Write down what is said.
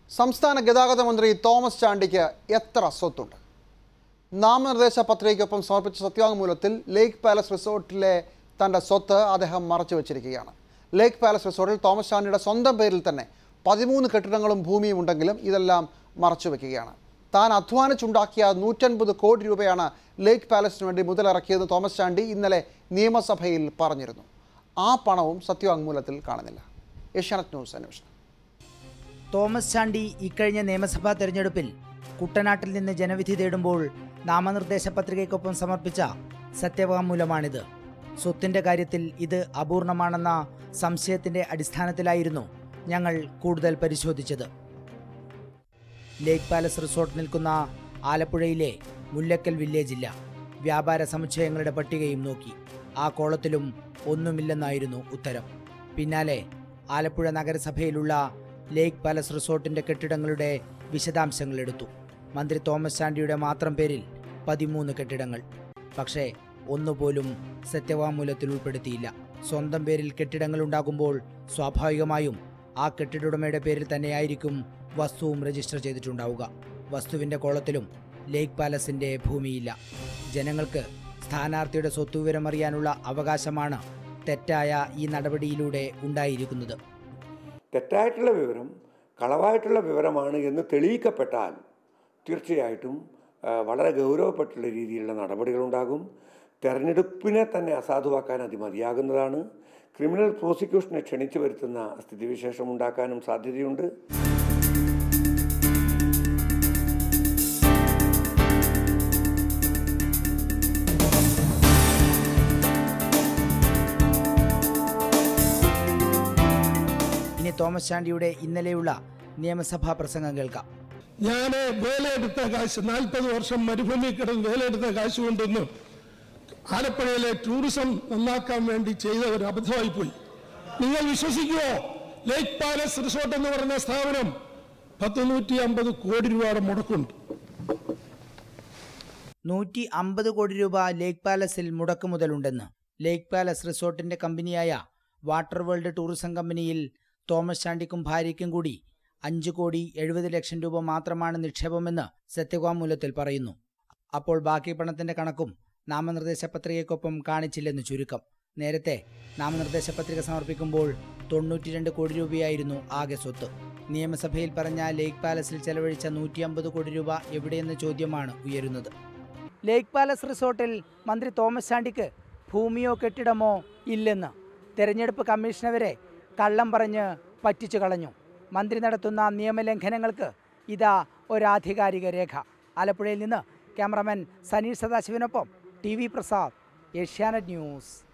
സംസ്ഥാന ഗതാഗത മന്ത്രി തോമസ് ചാണ്ടിക്ക് എത്ര സ്വത്തുണ്ട് നാമനിർദ്ദേശ പത്രികയ്ക്കൊപ്പം സമർപ്പിച്ച സത്യവാങ്മൂലത്തിൽ ലേക്ക് പാലസ് റിസോർട്ടിലെ തൻ്റെ സ്വത്ത് അദ്ദേഹം മറച്ചു വച്ചിരിക്കുകയാണ് ലേക്ക് പാലസ് റിസോർട്ടിൽ തോമസ് ചാണ്ടിയുടെ സ്വന്തം പേരിൽ തന്നെ പതിമൂന്ന് കെട്ടിടങ്ങളും ഭൂമിയും ഉണ്ടെങ്കിലും ഇതെല്ലാം മറച്ചു വയ്ക്കുകയാണ് താൻ അധ്വാനിച്ചുണ്ടാക്കിയ നൂറ്റൻപത് കോടി രൂപയാണ് ലേക്ക് പാലസിന് വേണ്ടി മുതലിറക്കിയതെന്ന് തോമസ് ചാണ്ടി ഇന്നലെ നിയമസഭയിൽ പറഞ്ഞിരുന്നു ആ പണവും സത്യവാങ്മൂലത്തിൽ കാണുന്നില്ല ഏഷ്യാനെറ്റ് ന്യൂസ് അന്വേഷണം തോമസ് ചാണ്ടി ഇക്കഴിഞ്ഞ നിയമസഭാ തെരഞ്ഞെടുപ്പിൽ കുട്ടനാട്ടിൽ നിന്ന് ജനവിധി തേടുമ്പോൾ നാമനിർദ്ദേശ പത്രികയ്ക്കൊപ്പം സമർപ്പിച്ച സത്യവാങ്മൂലമാണിത് സ്വത്തിന്റെ കാര്യത്തിൽ ഇത് അപൂർണമാണെന്ന സംശയത്തിന്റെ അടിസ്ഥാനത്തിലായിരുന്നു ഞങ്ങൾ കൂടുതൽ പരിശോധിച്ചത് ലേക്ക് പാലസ് റിസോർട്ട് നിൽക്കുന്ന ആലപ്പുഴയിലെ മുല്ലക്കൽ വില്ലേജില്ല വ്യാപാര സമുച്ചയങ്ങളുടെ പട്ടികയും നോക്കി ആ കോളത്തിലും ഒന്നുമില്ലെന്നായിരുന്നു ഉത്തരം പിന്നാലെ ആലപ്പുഴ നഗരസഭയിലുള്ള ലേക്ക് പാലസ് റിസോർട്ടിന്റെ കെട്ടിടങ്ങളുടെ വിശദാംശങ്ങൾ എടുത്തു മന്ത്രി തോമസ് ചാണ്ടിയുടെ മാത്രം പേരിൽ പതിമൂന്ന് കെട്ടിടങ്ങൾ പക്ഷേ ഒന്നുപോലും സത്യവാങ്മൂലത്തിൽ ഉൾപ്പെടുത്തിയില്ല സ്വന്തം പേരിൽ കെട്ടിടങ്ങൾ ഉണ്ടാകുമ്പോൾ സ്വാഭാവികമായും ആ കെട്ടിടുടമയുടെ പേരിൽ തന്നെയായിരിക്കും വസ്തുവും രജിസ്റ്റർ ചെയ്തിട്ടുണ്ടാവുക വസ്തുവിന്റെ കോളത്തിലും ലേക്ക് പാലസിന്റെ ഭൂമിയില്ല ജനങ്ങൾക്ക് സ്ഥാനാർത്ഥിയുടെ സ്വത്തുവിവരം അറിയാനുള്ള അവകാശമാണ് തെറ്റായ ഈ നടപടിയിലൂടെ ഉണ്ടായിരിക്കുന്നത് തെറ്റായിട്ടുള്ള വിവരം കളവായിട്ടുള്ള വിവരമാണ് എന്ന് തെളിയിക്കപ്പെട്ടാൽ തീർച്ചയായിട്ടും ആ, വളരെ ഗൗരവപ്പെട്ടുള്ള രീതിയിലുള്ള നടപടികളുണ്ടാകും തെരഞ്ഞെടുപ്പിനെ തന്നെ അസാധുവാക്കാൻ അത് മതിയാകുന്നതാണ് ക്രിമിനൽ പ്രോസിക്യൂഷനെ ക്ഷണിച്ചു വരുത്തുന്ന സ്ഥിതിവിശേഷം ഉണ്ടാക്കാനും സാധ്യതയുണ്ട് ഇനി തോമസ് ചാണ്ടിയുടെ ഇന്നലെയുള്ള നിയമസഭാ പ്രസംഗം കേൾക്കാം ഞാൻ വേലയെടുത്ത കാശ് നാൽപ്പത് വർഷം മരുഭൂമി കിടന്ന് വേലയെടുത്ത കാശ് കൊണ്ടൊന്ന് ആലപ്പുഴയിലെ ടൂറിസം നന്നാക്കാൻ വേണ്ടി ചെയ്ത ഒരു അബദ്ധമായി പോയി നിങ്ങൾ വിശ്വസിക്കുമോ ലേക്ക് പാലസ് റിസോർട്ട് എന്ന് പറഞ്ഞ സ്ഥാപനം പത്ത് നൂറ്റി അമ്പത് കോടി രൂപയുടെ മുടക്കുണ്ട് നൂറ്റി അമ്പത് കോടി രൂപ ലേക്ക് പാലസിൽ മുടക്ക് മുതലുണ്ടെന്ന് ലേക്ക് പാലസ് റിസോർട്ടിന്റെ കമ്പനിയായ വാട്ടർ വേൾഡ് ടൂറിസം കമ്പനിയിൽ തോമസ് ചാണ്ടിക്കും ഭാര്യയ്ക്കും കൂടി അഞ്ച് കോടി എഴുപത് ലക്ഷം രൂപ മാത്രമാണ് നിക്ഷേപമെന്ന് സത്യവാങ്മൂലത്തിൽ പറയുന്നു അപ്പോൾ ബാക്കി പണത്തിന്റെ കണക്കും നാമനിർദ്ദേശ പത്രികയ്ക്കൊപ്പം കാണിച്ചില്ലെന്ന് ചുരുക്കം നേരത്തെ നാമനിർദ്ദേശ പത്രിക സമർപ്പിക്കുമ്പോൾ തൊണ്ണൂറ്റിരണ്ട് കോടി രൂപയായിരുന്നു ആകെ സ്വത്ത് നിയമസഭയിൽ പറഞ്ഞ ലേക്ക് പാലസിൽ ചെലവഴിച്ച നൂറ്റി അമ്പത് കോടി രൂപ എവിടെയെന്ന ചോദ്യമാണ് ഉയരുന്നത് ലേക്ക് പാലസ് റിസോർട്ടിൽ മന്ത്രി തോമസ് ചാണ്ടിക്ക് ഭൂമിയോ കെട്ടിടമോ ഇല്ലെന്ന് തെരഞ്ഞെടുപ്പ് കമ്മീഷനെ വരെ കള്ളം പറഞ്ഞ് പറ്റിച്ചു കളഞ്ഞു മന്ത്രി നടത്തുന്ന നിയമലംഘനങ്ങൾക്ക് ഇതാ ഒരാധികാരിക രേഖ ആലപ്പുഴയിൽ നിന്ന് ക്യാമറാമാൻ സനീഷ് സദാശിവനൊപ്പം T V Prasad Asianet news